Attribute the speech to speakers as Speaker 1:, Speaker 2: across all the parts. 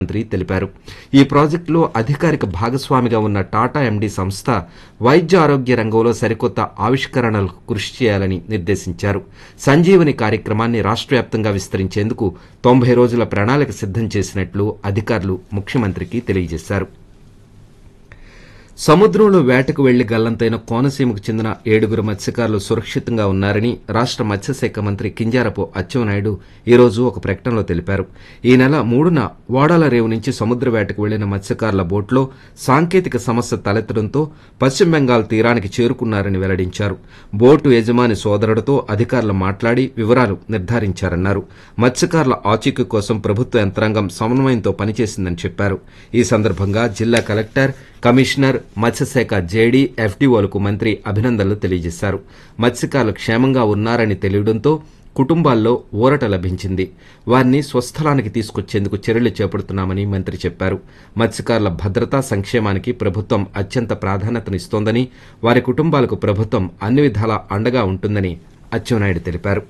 Speaker 1: మంత్రి తెలిపారు ఈ ప్రాజెక్టులో అధికారిక భాగస్వామిగా ఉన్న టాటా ఎండీ సంస్థ వైద్య ఆరోగ్య రంగంలో సరికొత్త ఆవిష్కరణలకు కృషి చేయాలని నిర్దేశించారు సంజీవని కార్యక్రమాన్ని రాష్ట్ర వ్యాప్తంగా విస్తరించేందుకు తొంభై రోజుల ప్రణాళిక సిద్దం చేసినట్లు అధికారులు ముఖ్యమంత్రికి తెలియజేశారు సముద్రంలో వేటకు వెళ్లి గల్లంతైన కోనసీమకు చెందిన ఏడుగురు మత్స్యకారులు సురక్షితంగా ఉన్నారని రాష్ట మత్స్యశాఖ మంత్రి కింజారపు అచ్చెన్నాయుడు ఈ రోజు ఒక ప్రకటనలో తెలిపారు ఈ నెల మూడున ఓడాల రేవు నుంచి సముద్ర వేటకు వెళ్లిన మత్స్యకారుల బోట్లో సాంకేతిక సమస్య తలెత్తడంతో పశ్చిమ బెంగాల్ తీరానికి చేరుకున్నారని వెల్లడించారు బోటు యజమాని సోదరుడితో అధికారులు మాట్లాడి వివరాలు నిర్ధారించారన్నారు మత్స్యకారుల ఆచూకీ కోసం ప్రభుత్వ యంత్రాంగం సమన్వయంతో పనిచేసిందని చెప్పారు ఈ సందర్భంగా జిల్లా కలెక్టర్ కమిషనర్ మత్స్యశాఖ జేడీ ఎఫ్డీఓలకు మంత్రి అభినందనలు తెలియజేశారు మత్స్యకారులు క్షేమంగా ఉన్నారని తెలియడంతో కుటుంబాల్లో ఊరట లభించింది వారిని స్వస్థలానికి తీసుకొచ్చేందుకు చర్యలు చేపడుతున్నామని మంత్రి చెప్పారు మత్స్యకారుల భద్రత సంక్షేమానికి ప్రభుత్వం అత్యంత ప్రాధాన్యతనిస్తోందని వారి కుటుంబాలకు ప్రభుత్వం అన్ని విధాలా అండగా ఉంటుందని అచ్చెన్నాయుడు తెలిపారు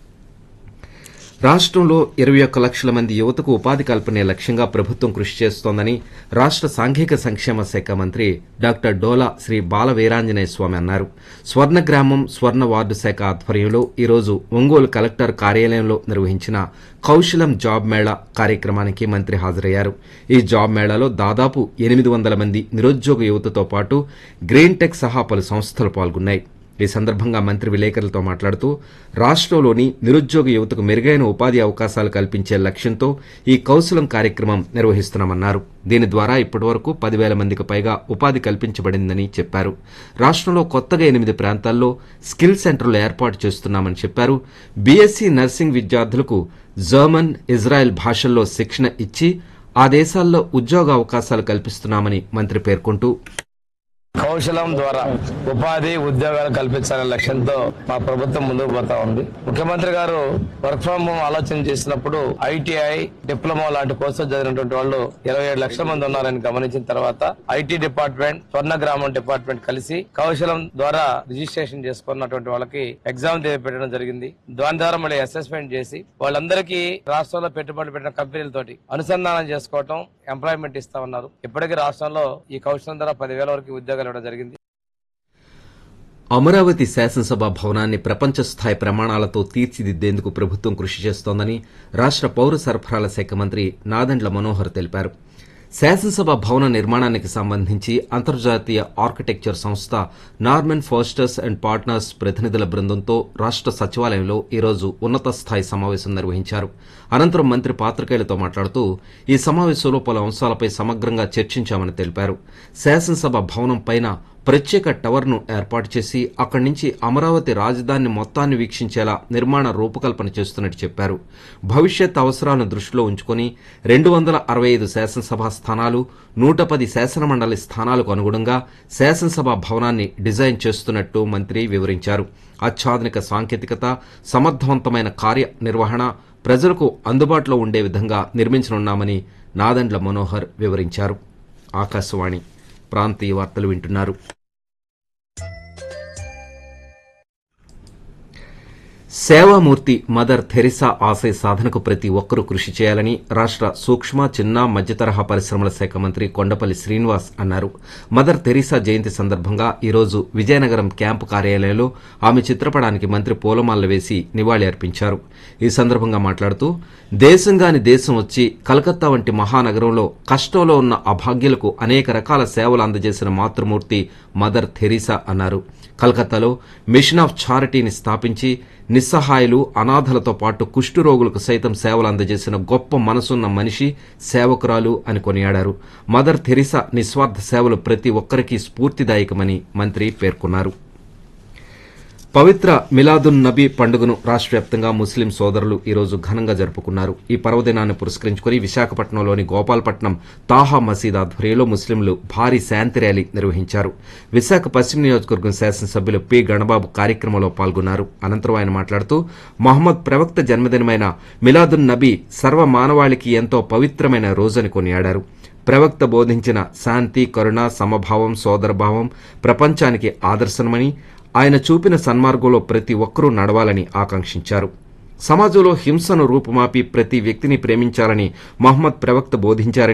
Speaker 1: రాష్ట్రంలో ఇరవై ఒక్క లక్షల మంది యువతకు ఉపాధి కల్పనే లక్ష్యంగా ప్రభుత్వం కృషి చేస్తోందని రాష్ట్ర సాంఘిక సంక్షేమ శాఖ మంత్రి డాక్టర్ డోలా శ్రీ బాల వీరాంజనేయ స్వామి అన్నారు స్వర్ణ గ్రామం స్వర్ణ వార్డు శాఖ ఆధ్వర్యంలో ఈరోజు ఒంగోలు కలెక్టర్ కార్యాలయంలో నిర్వహించిన కౌశలం జాబ్ మేళా కార్యక్రమానికి మంత్రి హాజరయ్యారు ఈ జాబ్ మేళాలో దాదాపు ఎనిమిది వందల మంది నిరుద్యోగ యువతతో పాటు గ్రీన్ టెక్ సహా పలు సంస్థలు పాల్గొన్నాయి ఈ సందర్భంగా మంత్రి విలేకరులతో మాట్లాడుతూ రాష్ట్రంలోని నిరుద్యోగ యువతకు మెరుగైన ఉపాధి అవకాశాలు కల్పించే లక్ష్యంతో ఈ కౌశలం కార్యక్రమం నిర్వహిస్తున్నామన్నారు దీని ద్వారా ఇప్పటివరకు పదివేల మందికి పైగా ఉపాధి కల్పించబడిందని చెప్పారు రాష్ట్రంలో కొత్తగా ఎనిమిది ప్రాంతాల్లో స్కిల్ సెంటర్లు ఏర్పాటు చేస్తున్నామని చెప్పారు బీఎస్సీ నర్సింగ్ విద్యార్థులకు జర్మన్ ఇజ్రాయెల్ భాషల్లో శిక్షణ ఇచ్చి ఆ దేశాల్లో ఉద్యోగ అవకాశాలు కల్పిస్తున్నామని మంత్రి పేర్కొంటూ
Speaker 2: కౌశలం ద్వారా ఉపాధి ఉద్యోగాలు కల్పించాలనే లక్ష్యంతో మా ప్రభుత్వం ముందుకు పోతా ఉంది ముఖ్యమంత్రి గారు వర్క్ ఫ్రం హోమ్ ఆలోచన చేసినప్పుడు ఐటీఐ డిప్లొమా లాంటి కోర్సులు చదివినటువంటి వాళ్ళు ఇరవై ఏడు లక్షల మంది ఉన్నారని గమనించిన తర్వాత ఐటీ డిపార్ట్మెంట్ స్వర్ణ గ్రామం డిపార్ట్మెంట్ కలిసి కౌశలం ద్వారా రిజిస్ట్రేషన్ చేసుకున్నటువంటి వాళ్ళకి ఎగ్జామ్ పెట్టడం జరిగింది దాని ద్వారా మళ్ళీ అసెస్మెంట్ చేసి వాళ్ళందరికీ రాష్ట్రంలో పెట్టుబడులు పెట్టిన కంపెనీలతోటి అనుసంధానం చేసుకోవటం ఎంప్లాయ్మెంట్ ఇస్తా ఉన్నారు ఇప్పటికీ రాష్ట్రంలో ఈ కౌశలం ద్వారా పదివేల వరకు ఉద్యోగాలు ఇవ్వడం జరిగింది
Speaker 1: అమరావతి శాసనసభ భవనాన్ని ప్రపంచ స్థాయి ప్రమాణాలతో తీర్చిదిద్దేందుకు ప్రభుత్వం కృషి చేస్తోందని రాష్ట్ర పౌర సరఫరాల శాఖ మంత్రి నాదెండ్ల మనోహర్ తెలిపారు శాసనసభ భవన నిర్మాణానికి సంబంధించి అంతర్జాతీయ ఆర్కిటెక్చర్ సంస్థ నార్మన్ ఫోస్టర్స్ అండ్ పార్ట్నర్స్ ప్రతినిధుల బృందంతో రాష్ట్ర సచివాలయంలో ఈరోజు ఉన్నత స్థాయి సమావేశం నిర్వహించారు అనంతరం మంత్రి పాత్రికేయులతో మాట్లాడుతూ ఈ సమావేశంలో పలు అంశాలపై సమగ్రంగా చర్చించామని తెలిపారు శాసనసభ భవనం పైన ప్రత్యేక టవర్ను ఏర్పాటు చేసి అక్కడి నుంచి అమరావతి రాజధాని మొత్తాన్ని వీక్షించేలా నిర్మాణ రూపకల్పన చేస్తున్నట్టు చెప్పారు భవిష్యత్ అవసరాలను దృష్టిలో ఉంచుకొని రెండు వందల అరవై ఐదు శాసనసభ స్థానాలు నూట పది శాసనమండలి స్థానాలకు అనుగుణంగా శాసనసభ భవనాన్ని డిజైన్ చేస్తున్నట్టు మంత్రి వివరించారు అత్యాధునిక సాంకేతికత సమర్థవంతమైన కార్యనిర్వహణ ప్రజలకు అందుబాటులో ఉండే విధంగా నిర్మించనున్నామని నాదండ్ల మనోహర్ వివరించారు ఆకాశవాణి ప్రాంతీయ వార్తలు వింటున్నారు సేవామూర్తి మదర్ థెరిసా ఆశయ సాధనకు ప్రతి ఒక్కరూ కృషి చేయాలని రాష్ట్ర సూక్ష్మ చిన్న మధ్యతరహా పరిశ్రమల శాఖ మంత్రి కొండపల్లి శ్రీనివాస్ అన్నారు మదర్ థెరిసా జయంతి సందర్భంగా ఈరోజు విజయనగరం క్యాంపు కార్యాలయంలో ఆమె చిత్రపటానికి మంత్రి పూలమాలలు వేసి నివాళి అర్పించారు ఈ సందర్భంగా మాట్లాడుతూ దేశంగాని దేశం వచ్చి కలకత్తా వంటి మహానగరంలో కష్టంలో ఉన్న అభాగ్యులకు అనేక రకాల సేవలు అందజేసిన మాతృమూర్తి మదర్ థెరిసా అన్నారు కలకత్తాలో మిషన్ ఆఫ్ చారిటీని స్థాపించి నిస్సహాయులు అనాథలతో పాటు కుష్టు రోగులకు సైతం సేవలు అందజేసిన గొప్ప మనసున్న మనిషి సేవకురాలు అని కొనియాడారు మదర్ థెరిసా నిస్వార్థ సేవలు ప్రతి ఒక్కరికి స్ఫూర్తిదాయకమని మంత్రి పేర్కొన్నారు పవిత్ర మిలాదున్ నబీ పండుగను రాష్ట్ర వ్యాప్తంగా ముస్లిం సోదరులు ఈరోజు ఘనంగా జరుపుకున్నారు ఈ పర్వదినాన్ని పురస్కరించుకుని విశాఖపట్నంలోని గోపాలపట్నం తాహా మసీద్ ఆధ్వర్యంలో ముస్లింలు భారీ శాంతి ర్యాలీ నిర్వహించారు విశాఖ పశ్చిమ నియోజకవర్గం శాసనసభ్యులు పి గణబాబు కార్యక్రమంలో పాల్గొన్నారు అనంతరం ఆయన మాట్లాడుతూ మహమ్మద్ ప్రవక్త జన్మదినమైన మిలాదున్ నబీ సర్వ మానవాళికి ఎంతో పవిత్రమైన రోజని కొనియాడారు ప్రవక్త బోధించిన శాంతి కరుణ సమభావం సోదరభావం ప్రపంచానికి ఆదర్శనమని ఆయన చూపిన సన్మార్గంలో ప్రతి ఒక్కరూ నడవాలని ఆకాంక్షించారు సమాజంలో హింసను రూపుమాపి ప్రతి వ్యక్తిని ప్రేమించాలని మహమ్మద్ ప్రవక్త బోధించారని